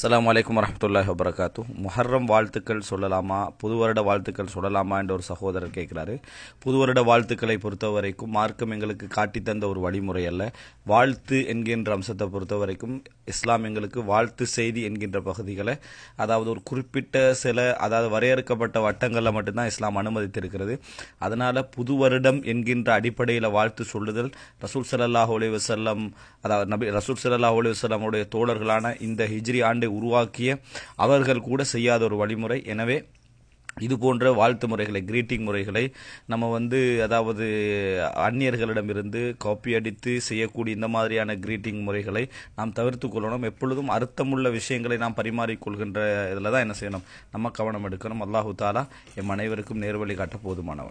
அஸ்ஸலாமு அலைக்கும் வரஹ்மத்துல்லாஹி வபரகாத்து முஹர்ரம் வாழ்த்துக்கள் சொல்லலாமா புது வருட வாழ்த்துக்கள் சொல்லலாமா என்ற ஒரு சகோதரர் கேட்கிறாரு புது வருட வாழ்த்துக்களை பொறுத்த வரைக்கும் மார்க்கம் எங்களுக்கு காட்டித் தந்த ஒரு வழிமுறை அல்ல வாழ்த்து என்கின்ற அம்சத்தை பொறுத்த வரைக்கும் இஸ்லாம் எங்களுக்கு வாழ்த்து செய்தி என்கின்ற பகுதிகளை அதாவது ஒரு குறிப்பிட்ட சில அதாவது வரையறுக்கப்பட்ட வட்டங்களில் மட்டும்தான் இஸ்லாம் அனுமதித்திருக்கிறது அதனால புது வருடம் என்கின்ற அடிப்படையில் வாழ்த்து சொல்லுதல் ரசூல் ஸல்லல்லாஹு அலைஹி வஸல்லம் அதாவது நபி ரசூல் ஸல்லல்லாஹு அலைஹி வஸல்லமுடைய தோழர்களான இந்த ஹிஜ்ரி ஆண்டை உருவாக்கிய அவர்கள் கூட செய்யாத ஒரு வழிமுறை எனவே இது போன்ற வாழ்த்து முறைகளை கிரீட்டிங் முறைகளை நம்ம வந்து அதாவது அந்நியர்களிடமிருந்து காப்பி அடித்து செய்யக்கூடிய இந்த மாதிரியான கிரீட்டிங் முறைகளை நாம் தவிர்த்து கொள்ளணும் எப்பொழுதும் அர்த்தமுள்ள விஷயங்களை நாம் பரிமாறிக்கொள்கின்ற இதில் தான் என்ன செய்யணும் நம்ம கவனம் எடுக்கணும் அல்லாஹு தாலா எம் அனைவருக்கும் நேர்வழி காட்ட போதுமானவன்